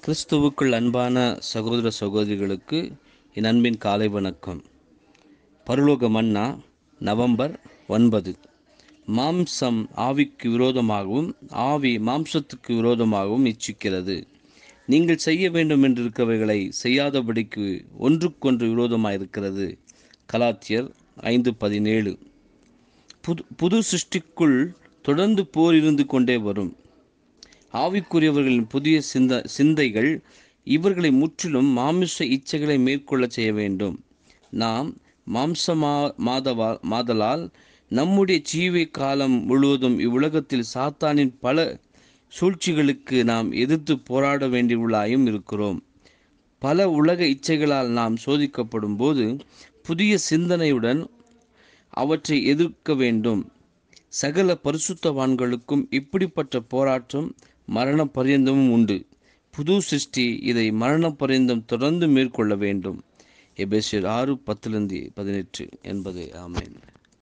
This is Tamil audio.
கிறிஸ்துவுக்குள் அன்பான சகோதர சகோதரிகளுக்கு என் அன்பின் காலை வணக்கம் பரலோக மன்னா நவம்பர் ஒன்பது மாம்சம் ஆவிக்கு விரோதமாகவும் ஆவி மாம்சத்துக்கு விரோதமாகவும் இச்சிக்கிறது நீங்கள் செய்ய வேண்டும் என்றிருக்கவைகளை செய்யாதபடிக்கு ஒன்றுக்கொன்று விரோதமாயிருக்கிறது கலாத்தியர் ஐந்து பதினேழு புது புது சிருஷ்டிக்குள் தொடர்ந்து போர் இருந்து கொண்டே வரும் ஆவிக்குரியவர்களின் புதிய சிந்த சிந்தைகள் இவர்களை முற்றிலும் மாமிச இச்சைகளை மேற்கொள்ள செய்ய வேண்டும் நாம் மாம்சமா மாதவா மாதலால் நம்முடைய ஜீவை காலம் முழுவதும் இவ்வுலகத்தில் சாத்தானின் பல சூழ்ச்சிகளுக்கு நாம் எதிர்த்து போராட வேண்டியுள்ளாயும் இருக்கிறோம் பல உலக இச்சைகளால் நாம் சோதிக்கப்படும் போது புதிய சிந்தனையுடன் அவற்றை எதிர்க்க வேண்டும் சகல பரிசுத்தவான்களுக்கும் இப்படிப்பட்ட போராட்டம் மரண பரியந்தமும் உண்டு புது சிருஷ்டி இதை மரண பரியந்தம் தொடர்ந்து மேற்கொள்ள வேண்டும் எபேசியர் ஆறு பத்திலிருந்து பதினெட்டு என்பது ஆமேன்